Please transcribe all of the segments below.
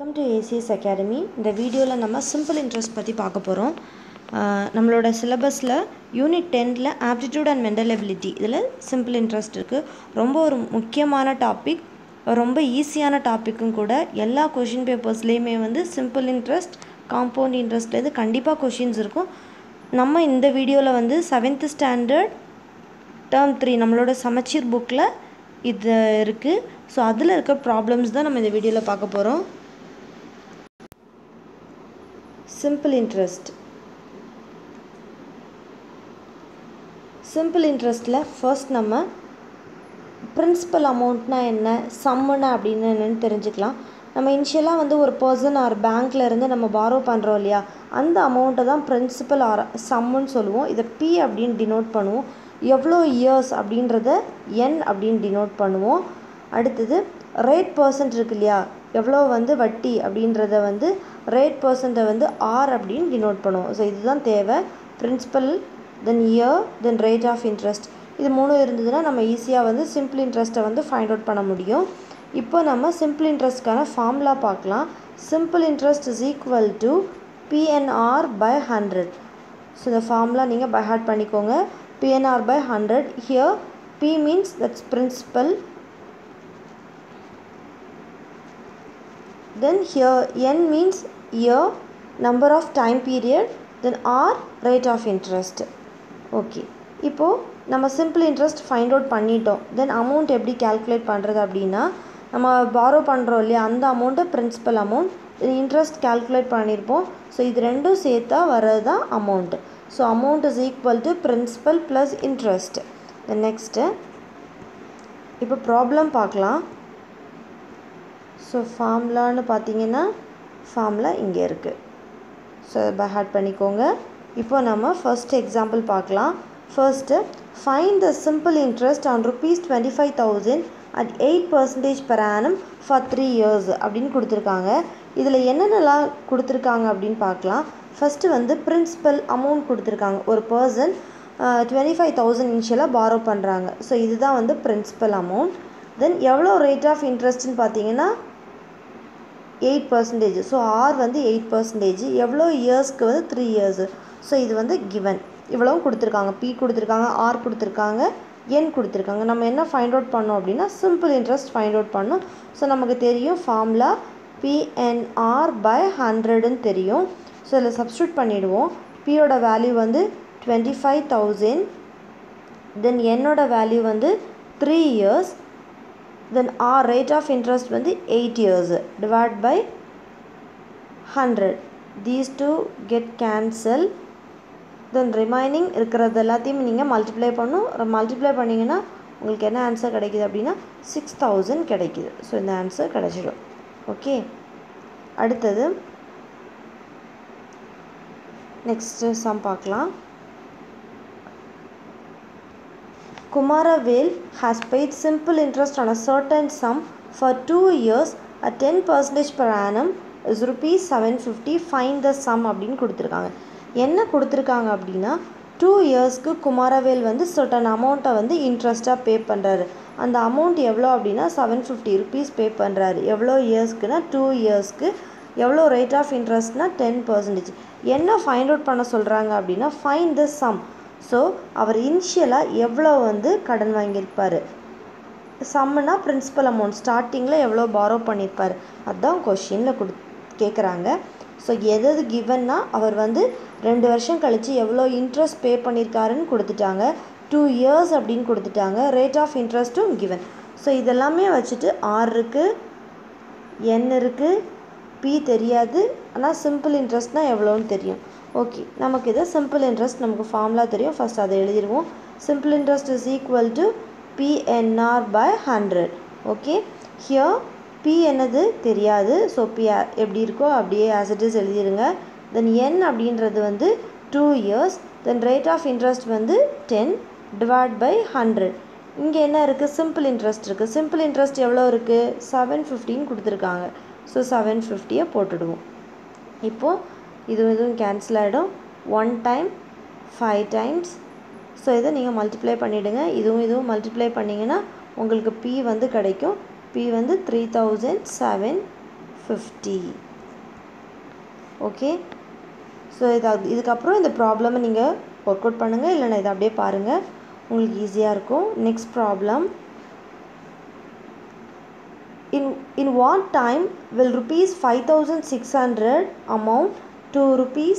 Welcome to ACS academy இந்த வீடியோவில் நம்ம சிம்பிள் இன்ட்ரெஸ்ட் பற்றி பார்க்க போகிறோம் நம்மளோட சிலபஸில் யூனிட் டென்னில் ஆப்டிடியூட் அண்ட் மென்டல் எபிலிட்டி இதில் சிம்பிள் இன்ட்ரெஸ்ட் இருக்குது ரொம்ப ஒரு முக்கியமான டாபிக் ரொம்ப ஈஸியான டாப்பிக்கும் கூட எல்லா கொஷின் பேப்பர்ஸ்லேயுமே வந்து சிம்பிள் இன்ட்ரெஸ்ட் காம்பவுண்ட் இன்ட்ரெஸ்ட்லேருந்து கண்டிப்பாக கொஷின்ஸ் இருக்கும் நம்ம இந்த வீடியோவில் வந்து செவன்த்து ஸ்டாண்டர்ட் டேர்ம் த்ரீ நம்மளோட சமச்சீர் புக்கில் இது இருக்குது ஸோ அதில் இருக்க ப்ராப்ளம்ஸ் தான் நம்ம இந்த வீடியோவில் பார்க்க போகிறோம் சிம்பிள் இன்ட்ரெஸ்ட் சிம்பிள் இன்ட்ரெஸ்ட்டில் ஃபர்ஸ்ட் நம்ம பிரின்சிபல் அமௌண்ட்னா என்ன சம்முனா அப்படின்னு என்னென்னு தெரிஞ்சுக்கலாம் நம்ம இனிஷியலாக வந்து ஒரு பர்சன் ஆர் பேங்க்கில் இருந்து நம்ம பாரோ பண்ணுறோம் இல்லையா அந்த அமௌண்ட்டை தான் பிரின்சிபல் ஆர் சம்முன்னு சொல்லுவோம் இதை பி அப்படின்னு டினோட் பண்ணுவோம் எவ்வளோ இயர்ஸ் அப்படின்றத என் அப்படின்னு டினோட் பண்ணுவோம் அடுத்தது ரேட் பர்சன்ட் இருக்கு இல்லையா எவ்வளோ வந்து வட்டி அப்படின்றத வந்து ரேட் பர்சன்ட்டை வந்து ஆர் அப்படின்னு டினோட் பண்ணுவோம் ஸோ இதுதான் தேவை principal then year then rate of interest இது மூணு இருந்ததுன்னா நம்ம ஈஸியாக வந்து சிம்பிள் இன்ட்ரெஸ்ட்டை வந்து ஃபைண்ட் அவுட் பண்ண முடியும் இப்போ நம்ம சிம்பிள் இன்ட்ரெஸ்ட்க்கான ஃபார்முலா பார்க்கலாம் simple interest is equal to PNR by hundred so இந்த ஃபார்முலா நீங்கள் பை ஹார்ட் பண்ணிக்கோங்க PNR by hundred here P means that's principal then here n means year number of time period then r rate of interest okay இப்போது நம்ம simple interest find out பண்ணிட்டோம் தென் amount எப்படி calculate பண்ணுறது அப்படின்னா நம்ம borrow பண்ணுறோம் இல்லையா அந்த அமௌண்ட்டை பிரின்சிபல் அமௌண்ட் இன்ட்ரெஸ்ட் கேல்குலேட் பண்ணியிருப்போம் ஸோ இது ரெண்டும் சேர்த்தா வர்றது தான் amount so amount is equal to principal plus interest then next இப்போ ப்ராப்ளம் பார்க்கலாம் ஸோ ஃபார்முலான்னு பார்த்தீங்கன்னா ஃபார்முலா இங்கே இருக்குது ஸோ பை ஹார்ட் பண்ணிக்கோங்க இப்போ நம்ம ஃபர்ஸ்ட் எக்ஸாம்பிள் பார்க்கலாம் first find the simple interest on rupees twenty five thousand at eight percentage per annum for three years அப்படின்னு கொடுத்துருக்காங்க இதில் என்னென்னலாம் கொடுத்துருக்காங்க அப்படின்னு பார்க்கலாம் ஃபஸ்ட்டு வந்து பிரின்சிபல் அமௌண்ட் கொடுத்துருக்காங்க ஒரு பர்சன் டுவெண்ட்டி ஃபைவ் தௌசண்ட் இனிஷியலாக பாரோ பண்ணுறாங்க ஸோ இதுதான் வந்து பிரின்சிபல் அமௌண்ட் தென் எவ்வளோ ரேட் ஆஃப் இன்ட்ரெஸ்ட்னு பார்த்தீங்கன்னா எயிட் பர்சன்டேஜ் ஸோ ஆர் வந்து எயிட் பர்சன்டேஜ் எவ்வளோ இயர்ஸ்க்கு வந்து த்ரீ இயர்ஸு ஸோ இது வந்து கிவன் இவ்வளவும் கொடுத்துருக்காங்க பி கொடுத்துருக்காங்க ஆர் கொடுத்துருக்காங்க என் கொடுத்துருக்காங்க நம்ம என்ன ஃபைண்ட் அவுட் பண்ணோம் அப்படின்னா சிம்பிள் இன்ட்ரெஸ்ட் ஃபைண்ட் அவுட் பண்ணோம் ஸோ நமக்கு தெரியும் ஃபார்முலா பிஎன்ஆர் பை ஹண்ட்ரடுன்னு தெரியும் ஸோ இதில் சப்ஸ்டியூட் பண்ணிவிடுவோம் பியோட வேல்யூ வந்து டுவெண்ட்டி ஃபைவ் தௌசண்ட் தென் என்னோட வேல்யூ வந்து three years then R rate of interest வந்து eight years divide by hundred these two get cancel then remaining இருக்கிறது எல்லாத்தையும் நீங்கள் மல்டிப்ளை பண்ணும் மல்டிப்ளை பண்ணிங்கன்னா உங்களுக்கு என்ன ஆன்சர் கிடைக்கிது அப்படின்னா சிக்ஸ் தௌசண்ட் கிடைக்கிது ஸோ இந்த ஆன்சர் கிடைச்சிடும் ஓகே அடுத்தது நெக்ஸ்ட்டு சம் பார்க்கலாம் Kumaravel has paid simple interest on a certain sum for two years at 10 percentage per annum is rupees 750 find the sum அப்படின்னு கொடுத்துருக்காங்க என்ன கொடுத்துருக்காங்க அப்படின்னா டூ இயர்ஸ்க்கு குமாரவேல் வந்து சர்டன் அமௌண்ட்டை வந்து இன்ட்ரெஸ்ட்டாக பே பண்ணுறாரு அந்த அமௌண்ட் எவ்வளோ அப்படின்னா செவன் ஃபிஃப்டி ருபீஸ் பே பண்ணுறாரு எவ்வளோ இயர்ஸ்க்குனா டூ இயர்ஸ்க்கு எவ்வளோ ரேட் ஆஃப் இன்ட்ரெஸ்ட்னா டென் பர்சன்டேஜ் என்ன ஃபைண்ட் அவுட் பண்ண சொல்கிறாங்க அப்படின்னா ஃபைன் த சம் ஸோ அவர் இனிஷியலாக எவ்வளோ வந்து கடன் வாங்கியிருப்பார் சம்முனா பிரின்சிபல் அமௌண்ட் ஸ்டார்டிங்கில் எவ்வளோ பாரோ பண்ணியிருப்பார் அதுதான் கொஷினில் கொடு கேட்குறாங்க ஸோ எது எது கிவன்னா அவர் வந்து ரெண்டு வருஷம் கழித்து எவ்வளோ இன்ட்ரெஸ்ட் பே பண்ணியிருக்காருன்னு கொடுத்துட்டாங்க டூ இயர்ஸ் அப்படின்னு கொடுத்துட்டாங்க ரேட் ஆஃப் இன்ட்ரெஸ்ட்டும் கிவன் ஸோ இதெல்லாமே வச்சுட்டு ஆர் இருக்குது என் இருக்குது பி தெரியாது ஆனால் சிம்பிள் இன்ட்ரெஸ்ட்னால் எவ்வளோன்னு தெரியும் ஓகே நமக்கு இது சிம்பிள் இன்ட்ரெஸ்ட் நமக்கு ஃபார்முலா தெரியும் ஃபஸ்ட் அதை எழுதிடுவோம் simple interest is equal to PNR by hundred okay here P என்னது தெரியாது ஸோ பி எப்படி இருக்கோ அப்படியே ஆஸ் இட் இஸ் எழுதிடுங்க தென் என் அப்படின்றது வந்து two years then rate of interest வந்து டென் டிவைட் பை ஹண்ட்ரட் இங்கே என்ன இருக்குது சிம்பிள் இன்ட்ரெஸ்ட் இருக்குது சிம்பிள் இன்ட்ரெஸ்ட் எவ்வளோ இருக்குது செவன் ஃபிஃப்டின்னு கொடுத்துருக்காங்க ஸோ செவன் ஃபிஃப்டியை போட்டுடுவோம் இப்போது இது இதுவும் கேன்சல் ஆகிடும் one time five times so இதை நீங்கள் மல்டிப்ளை பண்ணிவிடுங்க இதுவும் இதுவும் மல்டிப்ளை பண்ணிங்கன்னா உங்களுக்கு பி வந்து கிடைக்கும் பி வந்து three thousand seven fifty okay so இது இதுக்கப்புறம் இந்த ப்ராப்ளமை நீங்கள் ஒர்க் அவுட் பண்ணுங்கள் இல்லைனா இதை அப்படியே பாருங்கள் உங்களுக்கு ஈஸியாக இருக்கும் next problem in in what time will rupees 5600 amount to rupees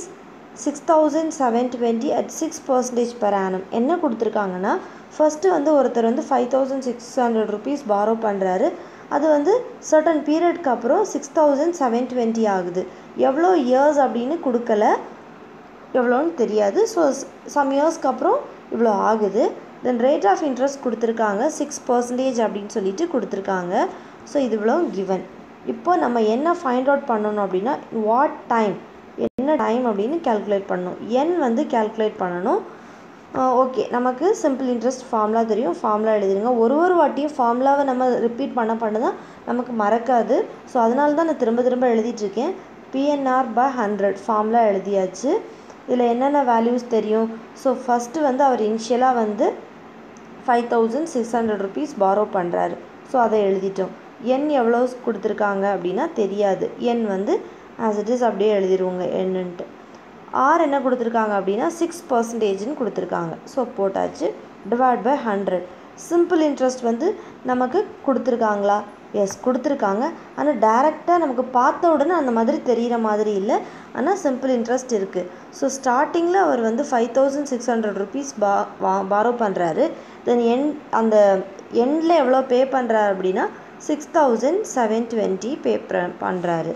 6720 at 6 percentage per annum என்ன கொடுத்துருக்காங்கன்னா ஃபஸ்ட்டு வந்து ஒருத்தர் வந்து five thousand six hundred rupees borrow பண்ணுறாரு அது வந்து சர்டன் பீரியட்க்கு அப்புறம் சிக்ஸ் தௌசண்ட் செவன் டுவெண்ட்டி ஆகுது எவ்வளோ இயர்ஸ் அப்படின்னு கொடுக்கல எவ்வளோன்னு தெரியாது ஸோ சம் இயர்ஸ்க்கு அப்புறம் இவ்வளோ ஆகுது தென் ரேட் ஆஃப் இன்ட்ரெஸ்ட் கொடுத்துருக்காங்க சிக்ஸ் பர்சன்டேஜ் அப்படின்னு சொல்லிட்டு கொடுத்துருக்காங்க ஸோ இது இவ்வளோ கிவன் இப்போ நம்ம என்ன ஃபைண்ட் அவுட் பண்ணணும் அப்படின்னா வாட் டைம் என்ன டைம் அப்படின்னு கேல்குலேட் பண்ணணும் என் வந்து கேல்குலேட் பண்ணணும் ஓகே நமக்கு சிம்பிள் இன்ட்ரெஸ்ட் ஃபார்முலா தெரியும் ஃபார்முலா எழுதிருங்க ஒரு ஒரு வாட்டியும் ஃபார்முலாவை நம்ம ரிப்பீட் பண்ண பண்ண தான் நமக்கு மறக்காது ஸோ அதனால தான் நான் திரும்ப திரும்ப எழுதிட்டுருக்கேன் பிஎன்ஆர் பை ஹண்ட்ரட் ஃபார்முலா எழுதியாச்சு இதில் என்னென்ன வேல்யூஸ் தெரியும் ஸோ ஃபஸ்ட்டு வந்து அவர் இனிஷியலாக வந்து five thousand six hundred rupees borrow பண்ணுறாரு ஸோ அதை எழுதிட்டோம் என் எவ்வளோ கொடுத்துருக்காங்க அப்படின்னா தெரியாது என் வந்து ஆஸ் இட் இஸ் அப்படியே எழுதிடுவோங்க என்னன்ட்டு ஆர் என்ன கொடுத்துருக்காங்க அப்படின்னா சிக்ஸ் பர்சன்டேஜ்னு கொடுத்துருக்காங்க ஸோ போட்டாச்சு divide by hundred simple interest வந்து நமக்கு கொடுத்துருக்காங்களா எஸ் கொடுத்துருக்காங்க ஆனால் டேரெக்டாக நமக்கு பார்த்த உடனே அந்த மாதிரி தெரிகிற மாதிரி இல்லை ஆனால் சிம்பிள் இன்ட்ரெஸ்ட் இருக்குது ஸோ ஸ்டார்டிங்கில் அவர் வந்து five thousand six hundred rupees பா வா பாரோ பண்ணுறாரு தென் என் அந்த எண்டில் எவ்வளோ பே பண்ணுறாரு அப்படின்னா six thousand seven twenty pay பண்ணுறாரு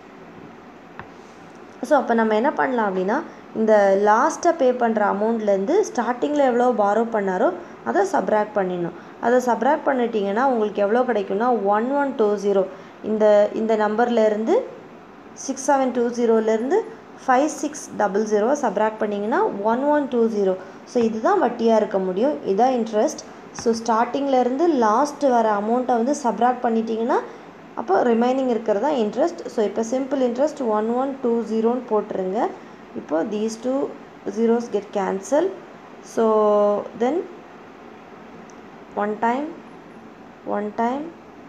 ஸோ அப்போ நம்ம என்ன பண்ணலாம் அப்படின்னா இந்த லாஸ்ட்டாக பே பண்ணுற அமௌண்ட்லேருந்து ஸ்டார்டிங்கில் எவ்வளோ பாரோ பண்ணாரோ அதை சப்ராக்ட் பண்ணிடணும் அதை சப்ராக்ட் பண்ணிட்டீங்கன்னா உங்களுக்கு எவ்வளோ கிடைக்கும்னா ஒன் ஒன் டூ ஜீரோ இந்த இந்த நம்பர்லேருந்து சிக்ஸ் செவன் டூ ஜீரோலேருந்து five six double zero subtract பண்ணிங்கன்னா one one two zero so இதுதான் வட்டியாக இருக்க முடியும் இதுதான் இன்ட்ரெஸ்ட் ஸோ ஸ்டார்டிங்லேருந்து லாஸ்ட் வர அமௌண்ட்டை வந்து சப்ராக்ட் பண்ணிட்டீங்கன்னா அப்போ ரிமைனிங் இருக்கிறது தான் இன்ட்ரெஸ்ட் ஸோ இப்போ simple interest one one two ஜீரோன்னு போட்டுருங்க இப்போ these two zeros get cancel so then one time one time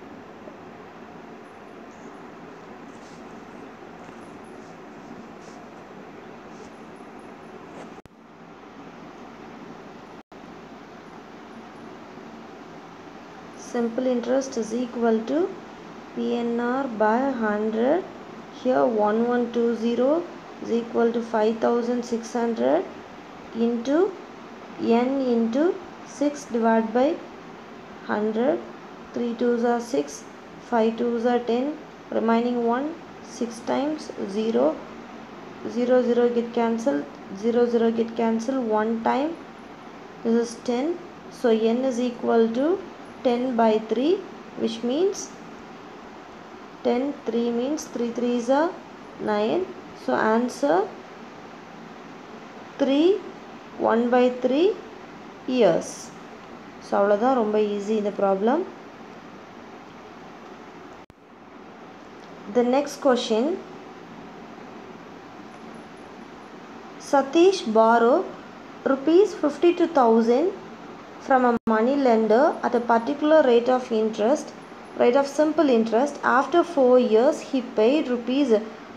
simple interest is equal to PNR by 100 here 1120 is equal to 5600 into n into 6 divided by 100 3 2s are 6 5 2s are 10 remaining 1 6 times 0 0 0 get cancelled 0 0 get cancelled 1 time this is 10 so n is equal to 10 by 3 which means 10 3 means 3 3 is a 9 so answer 3 1 by 3 years so அவ்வளோதான் ரொம்ப easy இந்த problem the next question Satish borrow rupees 52000 from a money lender at a particular rate of interest rate of simple interest after 4 years he paid rupees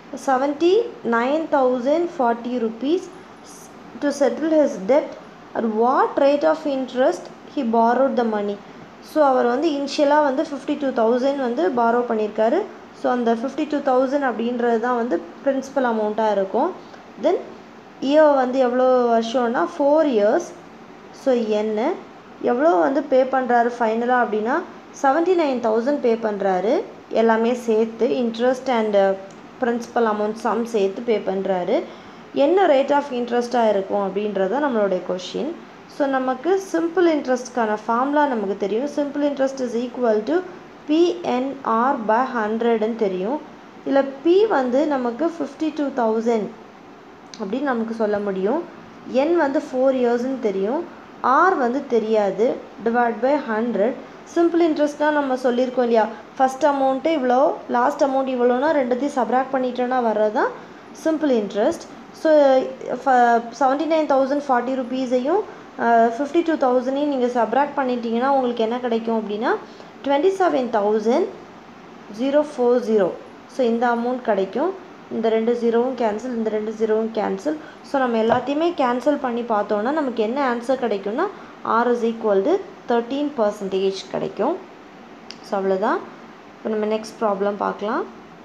79040 rupees to settle his debt at what rate of interest he borrowed the money so அவர் வந்து இனிஷியலாக வந்து fifty two thousand வந்து borrow பண்ணியிருக்காரு so அந்த fifty two thousand அப்படின்றது தான் வந்து பிரின்சிபல் அமௌண்ட்டாக இருக்கும் தென் இயர் வந்து எவ்வளோ வருஷம்னா ஃபோர் இயர்ஸ் ஸோ என்ன எவ்வளோ வந்து பே பண்ணுறாரு ஃபைனலாக அப்படின்னா செவன்ட்டி நைன் தௌசண்ட் பே பண்ணுறாரு எல்லாமே சேர்த்து interest and principal amount sum சேர்த்து பே பண்ணுறாரு என்ன ரேட் ஆஃப் இன்ட்ரெஸ்ட்டாக இருக்கும் அப்படின்றத நம்மளுடைய கொஷின் ஸோ நமக்கு சிம்பிள் இன்ட்ரெஸ்ட்க்கான ஃபார்முலா நமக்கு தெரியும் simple interest is equal to PNR by ஹண்ட்ரட்னு தெரியும் இதில் பி வந்து நமக்கு ஃபிஃப்டி டூ தௌசண்ட் அப்படின்னு நமக்கு சொல்ல முடியும் என் வந்து ஃபோர் இயர்ஸ்னு தெரியும் ஆர் வந்து தெரியாது டிவைட் பை ஹண்ட்ரட் சிம்பிள் இன்ட்ரெஸ்ட்னால் நம்ம சொல்லியிருக்கோம் இல்லையா ஃபஸ்ட் அமௌண்ட்டு இவ்வளோ லாஸ்ட் அமௌண்ட் இவ்வளோனா ரெண்டுத்தையும் சப்ராக்ட் பண்ணிட்டோன்னா வர்றது தான் simple interest so seventy nine thousand forty ருபீஸையும் ஃபிஃப்டி டூ தௌசண்டையும் நீங்கள் சப்ராக்ட் பண்ணிட்டீங்கன்னா உங்களுக்கு என்ன கிடைக்கும் அப்படின்னா twenty seven thousand zero four zero so இந்த அமௌண்ட் கிடைக்கும் இந்த ரெண்டு ஜீரோவும் கேன்சல் இந்த ரெண்டு ஜீரோவும் கேன்சல் ஸோ நம்ம எல்லாத்தையுமே கேன்சல் பண்ணி பார்த்தோன்னா நமக்கு என்ன ஆன்சர் கிடைக்கும்னா R is equal to thirteen percentage கிடைக்கும் ஸோ அவ்வளோதான் இப்போ நம்ம நெக்ஸ்ட் ப்ராப்ளம் பார்க்கலாம்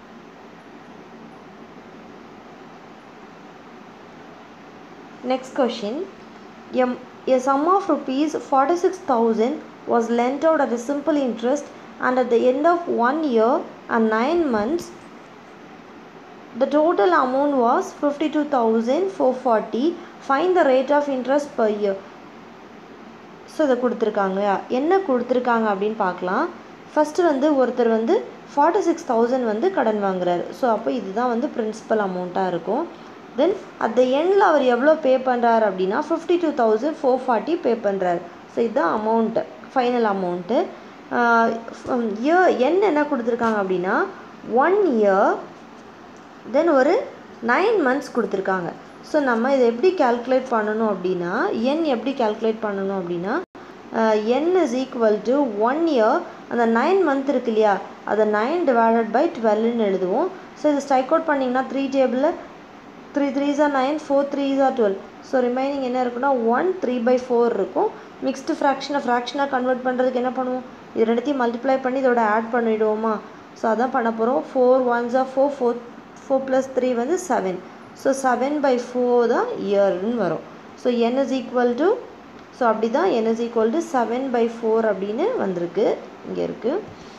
Next question. A, a sum of rupees 46,000 was lent out at a simple interest and at the end of one year and nine months, the total amount was 52,440. Find the rate of interest per year. So இதை கொடுத்துருக்காங்க என்ன கொடுத்துருக்காங்க அப்படின்னு பார்க்கலாம் first வந்து ஒருத்தர் வந்து forty six thousand வந்து கடன் வாங்குறாரு ஸோ அப்போ இதுதான் வந்து பிரின்சிபல் அமௌண்ட்டாக இருக்கும் தென் அட் த எண்டில் அவர் எவ்வளோ பே பண்ணுறாரு அப்படின்னா fifty two thousand four forty pay பண்ணுறாரு ஸோ இதுதான் amount final amount year N என்ன கொடுத்துருக்காங்க அப்படின்னா ஒன் இயர் தென் ஒரு நைன் மந்த்ஸ் கொடுத்துருக்காங்க ஸோ நம்ம இதை எப்படி கால்குலேட் பண்ணணும் அப்படின்னா என் எப்படி கால்குலேட் பண்ணணும் அப்படின்னா N is equal to one year அந்த நைன் மந்த் இருக்கு இல்லையா அதை நைன் டிவைடட் பை டுவெல்னு எழுதுவோம் ஸோ இது ஸ்ட்ரைக் அவுட் பண்ணிங்கன்னா த்ரீ டேபிளில் three threes are nine four threes are twelve so remaining என்ன இருக்குன்னா ஒன் த்ரீ பை ஃபோர் இருக்கும் மிக்ஸ்டு ஃப்ராக்ஷனை ஃப்ராக்ஷனாக கன்வெர்ட் பண்ணுறதுக்கு என்ன பண்ணுவோம் இது ரெண்டுத்தையும் மல்டிப்ளை பண்ணி இதோட ஆட் பண்ணிவிடுவோமா ஸோ அதான் பண்ண போகிறோம் four ones are four four four plus three வந்து seven so seven by four தான் இயர்னு வரும் so N is equal to so அப்படி தான் N is equal to seven by four அப்படின்னு வந்திருக்கு இங்கே இருக்குது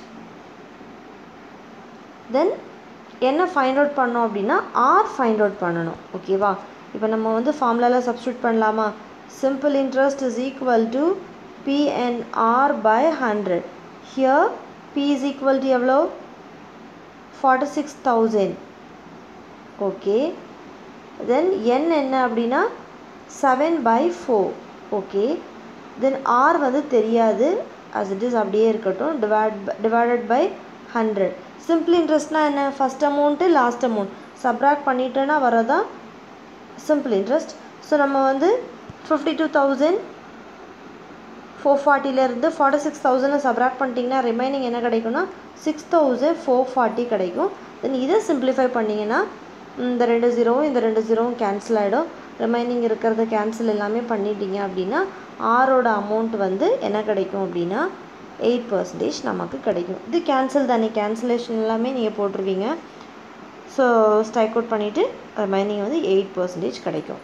தென் என்ன ஃபைண்ட் அவுட் பண்ணோம் அப்படின்னா ஆர் ஃபைண்ட் அவுட் பண்ணணும் ஓகேவா இப்போ நம்ம வந்து ஃபார்முலாவில் சப்ஸ்டியூட் பண்ணலாமா simple interest is equal to PNR by hundred here P is equal to எவ்வளோ forty six thousand okay then N என்ன அப்படின்னா seven by four okay then R வந்து தெரியாது அஸ் இட் இஸ் அப்படியே இருக்கட்டும் divide divided by hundred simple இன்ட்ரெஸ்ட்னால் என்ன first amount last amount subtract பண்ணிட்டேன்னா வரதான் சிம்பிள் இன்ட்ரெஸ்ட் ஸோ நம்ம வந்து ஃபிஃப்டி டூ தௌசண்ட் ஃபோர் ஃபார்ட்டிலேருந்து ஃபார்ட்டி சிக்ஸ் தௌசண்ட் சப்ராக்ட் பண்ணிட்டீங்கன்னா ரிமைனிங் என்ன கிடைக்கும்னா சிக்ஸ் தௌசண்ட் ஃபோர் ஃபார்ட்டி கிடைக்கும் தென் இதை சிம்பிளிஃபை பண்ணிங்கன்னா இந்த ரெண்டு ஜீரோவும் இந்த ரெண்டு ஜீரோவும் கேன்சல் ஆகிடும் ரிமைனிங் இருக்கிறத கேன்சல் எல்லாமே பண்ணிட்டீங்க அப்படின்னா ஆரோட அமௌண்ட் வந்து என்ன கிடைக்கும் அப்படின்னா எயிட் பர்சன்டேஜ் நமக்கு கிடைக்கும் இது கேன்சல் தானே கேன்சலேஷன் எல்லாமே நீங்கள் போட்டுருவீங்க ஸோ ஸ்ட்ரைக் அவுட் பண்ணிவிட்டு ரிமைனிங் வந்து எயிட் பர்சன்டேஜ் கிடைக்கும்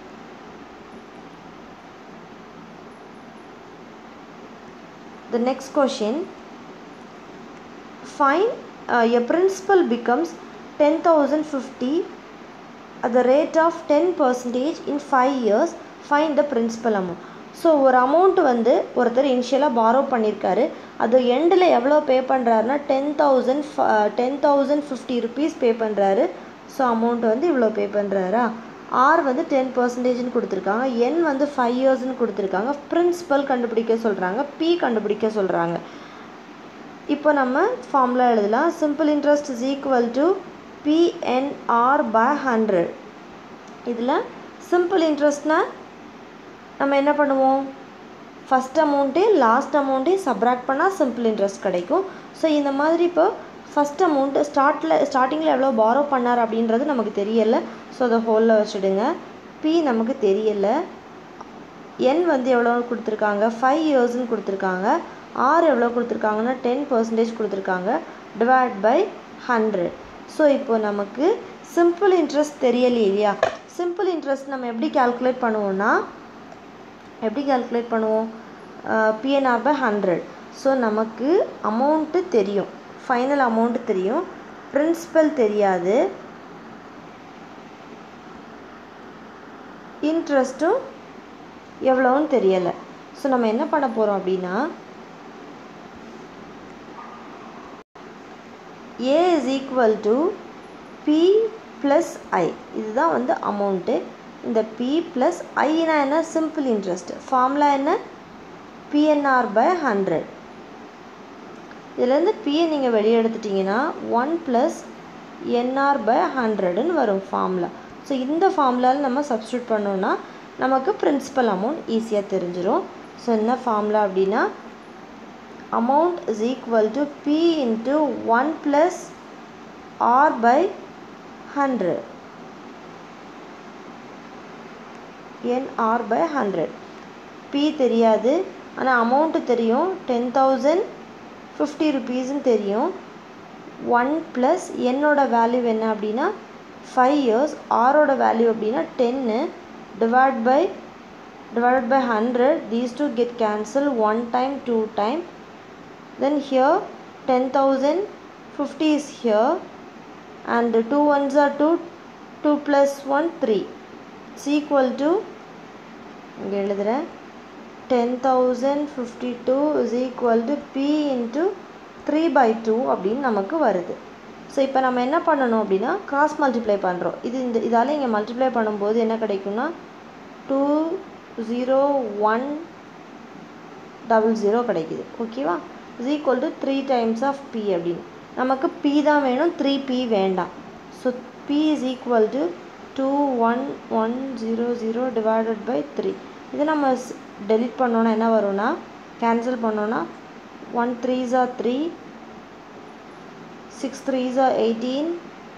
The next question find uh, a principal becomes 10,050 at the rate of 10 percentage in 5 years find the principal amount so ஒரு அமௌண்ட் வந்து ஒருத்தர் இனிஷியலாக பாரோ பண்ணியிருக்காரு அது எண்டில் எவ்வளோ பே பண்ணுறாருனா ten thousand ten thousand fifty rupees pay பண்ணுறாரு ஸோ அமௌண்ட் வந்து இவ்வளோ பே பண்ணுறாரா ஆர் வந்து டென் பர்சன்டேஜ்னு கொடுத்துருக்காங்க என் வந்து ஃபைவ் இயர்ஸ்னு கொடுத்துருக்காங்க பிரின்சிபல் கண்டுபிடிக்க சொல்கிறாங்க பி கண்டுபிடிக்க சொல்கிறாங்க இப்போ நம்ம ஃபார்முலா எழுதலாம் simple interest is equal to PNR by hundred இதில் சிம்பிள் இன்ட்ரெஸ்ட்னால் நம்ம என்ன பண்ணுவோம் ஃபஸ்ட் அமௌண்ட்டே லாஸ்ட் அமௌண்ட்டே சப்ராக்ட் பண்ணால் சிம்பிள் இன்ட்ரெஸ்ட் கிடைக்கும் ஸோ இந்த மாதிரி இப்போ ஃபஸ்ட் அமௌண்ட்டு ஸ்டார்ட்டில் ஸ்டார்டிங்கில் எவ்வளோ பாரோ பண்ணார் அப்படின்றது நமக்கு தெரியலை ஸோ அதை ஹோலில் வச்சுடுங்க பி நமக்கு தெரியலை என் வந்து எவ்வளோ கொடுத்துருக்காங்க ஃபைவ் இயர்ஸ்னு கொடுத்துருக்காங்க ஆர் எவ்வளோ கொடுத்துருக்காங்கன்னா டென் பர்சன்டேஜ் கொடுத்துருக்காங்க டிவைட் பை ஹண்ட்ரட் ஸோ இப்போ நமக்கு சிம்பிள் இன்ட்ரெஸ்ட் தெரியலையே இல்லையா சிம்பிள் இன்ட்ரெஸ்ட் நம்ம எப்படி கால்குலேட் பண்ணுவோம்னா எப்படி கால்குலேட் பண்ணுவோம் பிஎன்ஆர் பை ஹண்ட்ரட் ஸோ நமக்கு அமௌண்ட்டு தெரியும் ஃபைனல் அமௌண்ட்டு தெரியும் பிரின்சிபல் தெரியாது இன்ட்ரெஸ்ட்டும் எவ்வளோன்னு தெரியலை ஸோ நம்ம என்ன பண்ண போகிறோம் அப்படின்னா A is equal to P plus I இதுதான் வந்து அமௌண்ட்டு இந்த பி ப்ளஸ் ஐனா என்ன சிம்பிள் இன்ட்ரெஸ்ட் ஃபார்முலா என்ன பிஎன்ஆர் பை ஹண்ட்ரட் இதுலேருந்து பியை நீங்கள் வெளியே எடுத்துட்டிங்கன்னா ஒன் ப்ளஸ் என்ஆர் பை ஹண்ட்ரடுன்னு வரும் ஃபார்முலா ஸோ இந்த ஃபார்முலாவில் நம்ம சப்ஸ்டியூட் பண்ணோன்னா நமக்கு பிரின்சிபல் அமௌண்ட் ஈஸியாக தெரிஞ்சிடும் ஸோ என்ன ஃபார்முலா அப்படின்னா amount is equal to P into one plus R by hundred N R by hundred P தெரியாது ஆனால் அமௌண்ட்டு தெரியும் டென் தௌசண்ட் ஃபிஃப்டி ருபீஸ்ன்னு தெரியும் ஒன் ப்ளஸ் என்னோட வேல்யூ என்ன அப்படின்னா ஃபைவ் இயர்ஸ் ஆரோட வேல்யூ அப்படின்னா டென்னு divide by divided by 100 these two get cancelled one time two time then here 10050 is here and 2 ones are 2 2 plus 1 3 it's equal to இங்கே எழுதுகிறேன் ten thousand fifty two is equal to P into three by two அப்படின்னு நமக்கு வருது so இப்போ நம்ம என்ன பண்ணணும் அப்படின்னா கிராஸ் மல்டிப்ளை பண்ணுறோம் இது இந்த இதால் இங்கே மல்டிப்ளை பண்ணும்போது என்ன கிடைக்கும்னா two zero one double zero கிடைக்குது ஓகேவா is equal to three times of P அப்படின்னு நமக்கு பி தான் வேணும் த்ரீ பி வேண்டாம் so P is equal to two one one zero zero divided by three இது நம்ம டெலிட் பண்ணோன்னா என்ன வரும்னா கேன்சல் பண்ணோன்னா one threes are three six threes are eighteen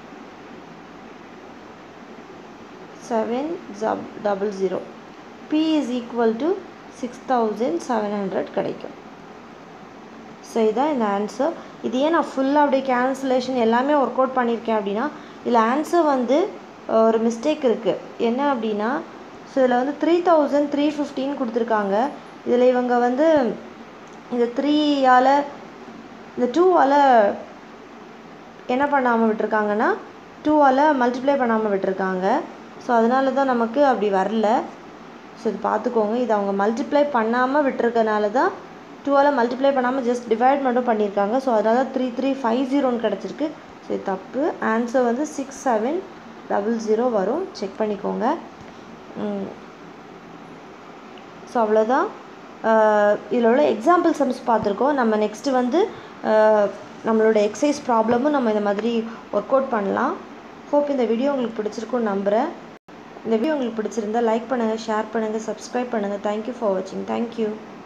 seven ஜப் double zero P is equal to six thousand seven hundred கிடைக்கும் so இதுதான் இந்த ஆன்சர் இது ஏன் நான் ஃபுல்லாக அப்படியே கேன்சலேஷன் எல்லாமே ஒர்க் அவுட் பண்ணியிருக்கேன் அப்படின்னா இதில் ஆன்சர் வந்து ஒரு மிஸ்டேக் இருக்குது என்ன அப்படின்னா ஸோ இதில் வந்து த்ரீ தௌசண்ட் த்ரீ ஃபிஃப்டின்னு கொடுத்துருக்காங்க இதில் இவங்க வந்து இந்த த்ரீயால் இந்த டூவால் என்ன பண்ணாமல் விட்டுருக்காங்கன்னா டூவால் மல்டிப்ளை பண்ணாமல் விட்டுருக்காங்க ஸோ அதனால தான் நமக்கு அப்படி வரல ஸோ இது பார்த்துக்கோங்க இது அவங்க மல்டிப்ளை பண்ணாமல் விட்டுருக்கனால தான் டூவால் மல்டிப்ளை பண்ணாமல் ஜஸ்ட் டிவைட் மட்டும் பண்ணியிருக்காங்க ஸோ அதனால தான் த்ரீ த்ரீ ஃபைவ் ஜீரோன்னு கிடச்சிருக்கு ஸோ இது தப்பு ஆன்சர் வந்து சிக்ஸ் செவன் டபுள் ஜீரோ வரும் செக் பண்ணிக்கோங்க ஸோ அவ்வளோதான் இதில் உள்ள எக்ஸாம்பிள் சம்ஸ் பார்த்துருக்கோம் நம்ம நெக்ஸ்ட்டு வந்து நம்மளோட எக்ஸசைஸ் ப்ராப்ளமும் நம்ம இந்த மாதிரி ஒர்க் அவுட் பண்ணலாம் ஹோப் இந்த வீடியோ உங்களுக்கு பிடிச்சிருக்கும்னு நம்புகிறேன் இந்த வீடியோ உங்களுக்கு பிடிச்சிருந்தா லைக் பண்ணுங்கள் ஷேர் பண்ணுங்கள் சப்ஸ்கிரைப் பண்ணுங்கள் தேங்க்யூ ஃபார் வாட்சிங் தேங்க்யூ